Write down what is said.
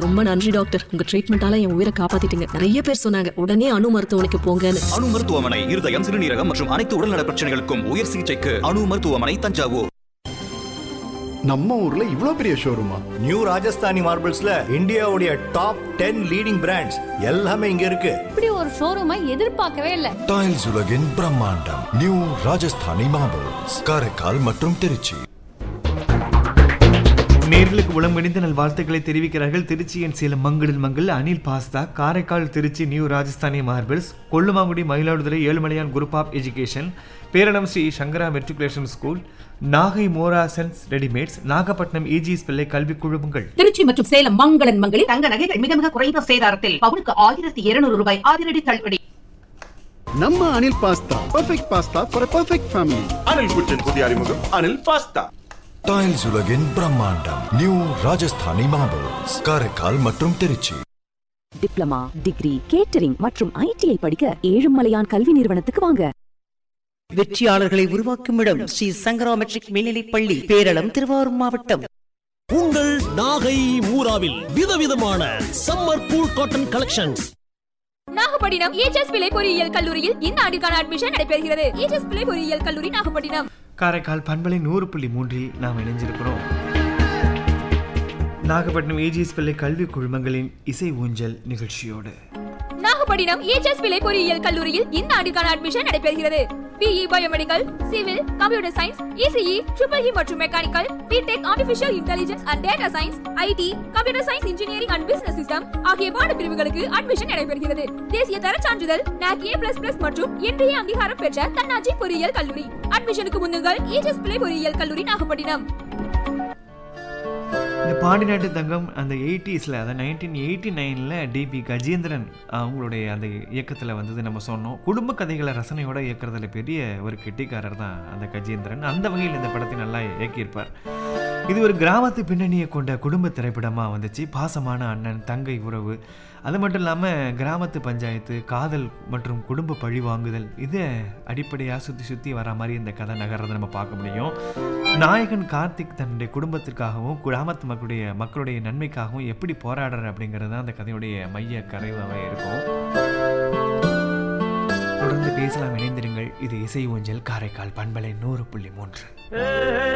ரொம்ப நன்றி டாக்டர் உங்க ட்ரீட்மெண்டால என் உயிரை காப்பாத்திட்டீங்க நிறைய பேர் சொன்னாங்க உடனே அணு மருத்துவமனைக்கு போங்கன்னு அணு மருத்துவமனை இருதயம் சிறுநீரகம் மற்றும் அனைத்து உடல்நல பிரச்சனைகளுக்கும் உயர் சிகிச்சைக்கு அணு மருத்துவமனை தஞ்சாவூர் நம்ம ஊர்ல இவ்ளோ பெரிய ஷோரூமா நியூ ராஜஸ்தானி மார்பிள்ஸ்ல இந்தியாவுடைய டாப் டென் லீடிங் பிராண்ட்ஸ் எல்லாமே இங்க இருக்கு இப்படி ஒரு ஷோரூமை எதிர்பார்க்கவே இல்லை டைல்ஸ் உலகின் பிரம்மாண்டம் நியூ ராஜஸ்தானி மார்பிள்ஸ் காரைக்கால் மற்றும் திருச்சி நேர்களுக்கு உளமணிந்த நல் வாழ்த்துக்களை தெரிவிக்கிறார்கள் திருச்சியின் சேலம் மங்களில் Mangal Anil pasta Karaikal Trichy new Rajasthani marbles Kollumangudi Mayiladuthurai Ezhumalaiyan group of education Peranam Sri Sankara matriculation school Nagai Morasons readymades Nagapattinam EGS Pillai கல்விக் குழுமங்கள் திருச்சி மற்றும் சேலம் மங்களன் மங்களில் தங்க நகைகள் மிக மிக குறைந்த சேதாரத்தில் பவுனுக்கு ஆயிரத்தி இருநூறு ரூபாய் அதிரடி தள்ளுபடி நம்ம Anil pasta perfect pasta for perfect family Anil kitchen புதிய அறிமுகம் அனில் பாஸ்தா டைல்ஸ் உலகின் பிரம்மாண்டம் நியூ ராஜஸ்தானி மார்பிள்ஸ் காரைக்கால் மற்றும் திருச்சி டிப்ளமா டிகிரி கேட்டரிங் மற்றும் ஐடிஐ படிக்க ஏழுமலையான் கல்வி நிறுவனத்துக்கு வாங்க வெற்றியாளர்களை உருவாக்கும் இடம் ஸ்ரீ சங்கரா மெட்ரிக் மேல்நிலைப் பள்ளி பேரளம் திருவாரூர் மாவட்டம் உங்கள் நாகை மூராவில் விதவிதமான summer cool cotton collections Nagapattinam EGS Pillai பொறியியல் கல்லூரியில் இந்த ஆண்டுக்கான அட்மிஷன் நடைபெறுகிறது ஏஜஸ் பிள்ளை பொறியியல் கல்லூரி நாகப்பட்டினம் காரைக்கால் பண்பலை நூறு புள்ளி மூன்றில் நாம் இணைஞ்சிருக்கிறோம் நாகப்பட்டினம் ஏஜிஎஸ் பிள்ளை கல்விக் குழுமங்களின் இசை ஊஞ்சல் நிகழ்ச்சியோடு நாகப்பட்டினம் ஏஜஸ் பிள்ளை பொறியியல் கல்லூரியில் இந்த ஆண்டுக்கான அட்மிஷன் நடைபெறுகிறது BE biomedical civil computer science ECE triple E மற்றும் mechanical B Tech artificial intelligence and data science IT computer science engineering and business system ஆகிய பாடப்பிரிவுகளுக்கு அட்மிஷன் நடைபெறுகிறது தேசிய தர சான்றிதழ் NAC A++ மற்றும் இன்றைய அங்கீகாரம் பெற்ற தன்னாட்சி பொறியியல் கல்லூரி அட்மிஷனுக்கு முன்னுங்கள் ஏஜஸ் பிள்ளை பொறியியல் கல்லூரி நாகப்பட்டினம் இந்த பாண்டி நாட்டு தங்கம் அந்த எயிட்டிஸில் அதாவது நைன்டீன் எயிட்டி நைனில் டிபி கஜேந்திரன் அவங்களுடைய அந்த இயக்கத்தில் வந்தது நம்ம சொன்னோம் குடும்ப கதைகளை ரசனையோட இயக்கிறதுல பெரிய ஒரு கெட்டிக்காரர் தான் அந்த கஜேந்திரன் அந்த வகையில் இந்த படத்தை நல்லா இயக்கியிருப்பார் இது ஒரு கிராமத்து பின்னணியை கொண்ட குடும்ப திரைப்படமாக வந்துச்சு பாசமான அண்ணன் தங்கை உறவு அது மட்டும் இல்லாமல் கிராமத்து பஞ்சாயத்து காதல் மற்றும் குடும்ப பழி வாங்குதல் இதை அடிப்படையாக சுற்றி சுற்றி வர மாதிரி இந்த கதை நகர்றதை நம்ம பார்க்க முடியும் நாயகன் கார்த்திக் தன்னுடைய குடும்பத்திற்காகவும் கிராமத்து மக்களுடைய மக்களுடைய நன்மைக்காகவும் எப்படி போராடுறார் அப்படிங்கிறது தான் அந்த கதையுடைய மைய கரைவாக இருக்கும் தொடர்ந்து பேசலாம் இணைந்திருங்கள் இது இசை ஊஞ்சல் காரைக்கால் பண்பலை நூறு புள்ளி மூன்று